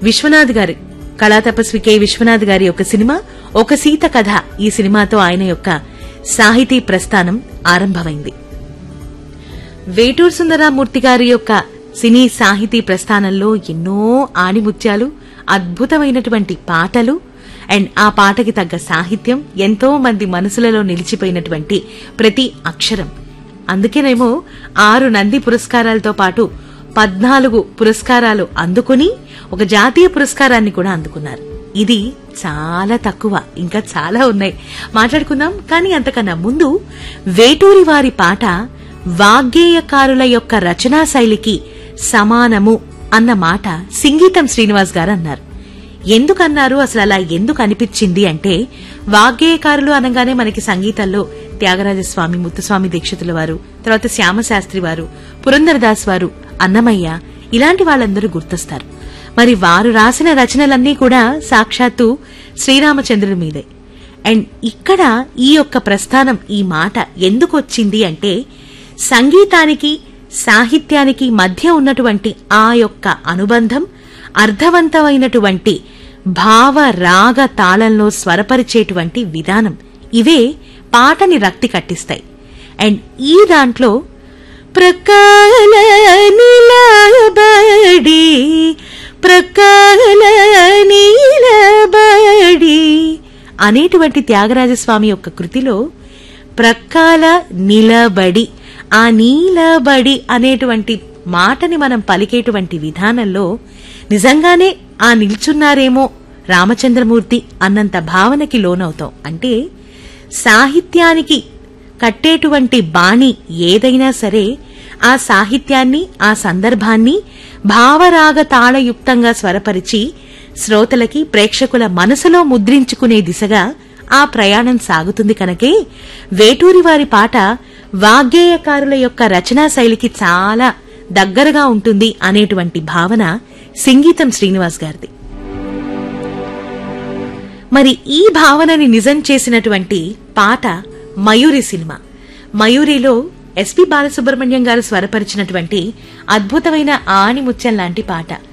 విశ్వనాథ్ గారి కళా తపస్వి కె విశ్వనాథ్ గారి యొక్క సినిమా ఒక సీత కథ ఈ సినిమాతో ఆయన యొక్క సాహితీ ప్రస్థానం ఆరంభమైంది వేటూరు సుందరామూర్తి గారి యొక్క సినీ సాహితీ ప్రస్థానంలో ఎన్నో ఆణిముత్యాలు అద్భుతమైనటువంటి పాటలు అండ్ ఆ పాటకి తగ్గ సాహిత్యం ఎంతో మంది మనసులలో నిలిచిపోయినటువంటి ప్రతి అక్షరం అందుకేనేమో ఆరు నంది పురస్కారాలతో పాటు పద్నాలుగు పురస్కారాలు అందుకుని ఒక జాతీయ పురస్కారాన్ని కూడా అందుకున్నారు ఇది చాలా తక్కువ ఇంకా చాలా ఉన్నాయి మాట్లాడుకుందాం కానీ అంతకన్నా ముందు వేటూరి వారి పాట వాగ్గేయకారుల యొక్క రచనా శైలికి సమానము అన్న మాట సింగీతం శ్రీనివాస్ గారు అన్నారు ఎందుకన్నారు అసలు అలా ఎందుకు అనిపించింది అంటే వాగ్గేయకారులు అనగానే మనకి సంగీతంలో త్యాగరాజస్వామి ముత్తుస్వామి దీక్షితుల వారు తర్వాత శ్యామశాస్త్రి వారు పురంధరదాస్ వారు అన్నమయ్య ఇలాంటి వాళ్ళందరూ గుర్తొస్తారు మరి వారు రాసిన రచనలన్నీ కూడా సాక్షాత్తు శ్రీరామచంద్రుడి మీదే అండ్ ఇక్కడ ఈ యొక్క ప్రస్థానం ఈ మాట ఎందుకు వచ్చింది అంటే సంగీతానికి సాహిత్యానికి మధ్య ఉన్నటువంటి ఆ యొక్క అనుబంధం అర్థవంతమైనటువంటి భావ రాగ తాళంలో స్వరపరిచేటువంటి విధానం ఇవే పాటని రక్తి కట్టిస్తాయి అండ్ ఈ దాంట్లో ప్రకాల నిలబడి ప్రకాల నిలబడి అనేటువంటి త్యాగరాజస్వామి యొక్క కృతిలో ప్రకాల నిలబడి ఆ నీలబడి అనేటువంటి మాటని మనం పలికేటువంటి విధానంలో నిజంగానే ఆ నిల్చున్నారేమో రామచంద్రమూర్తి అన్నంత భావనకి లోనవుతాం అంటే సాహిత్యానికి కట్టేటువంటి బాణి ఏదైనా సరే ఆ సాహిత్యాన్ని ఆ సందర్భాన్ని భావరాగ తాళయుక్తంగా స్వరపరిచి శ్రోతలకి ప్రేక్షకుల మనసులో ముద్రించుకునే దిశగా ఆ ప్రయాణం సాగుతుంది కనుకే వేటూరి వారి పాట వాగ్గేయకారుల యొక్క రచనా శైలికి చాలా దగ్గరగా ఉంటుంది అనేటువంటి భావన సింగీతం శ్రీనివాస్ గారిది మరి ఈ భావనని నిజం చేసినటువంటి పాట మయూరి సినిమా మయూరిలో ఎస్పి బాలసుబ్రహ్మణ్యం గారు స్వరపరిచినటువంటి అద్భుతమైన ఆణిముత్యం లాంటి పాట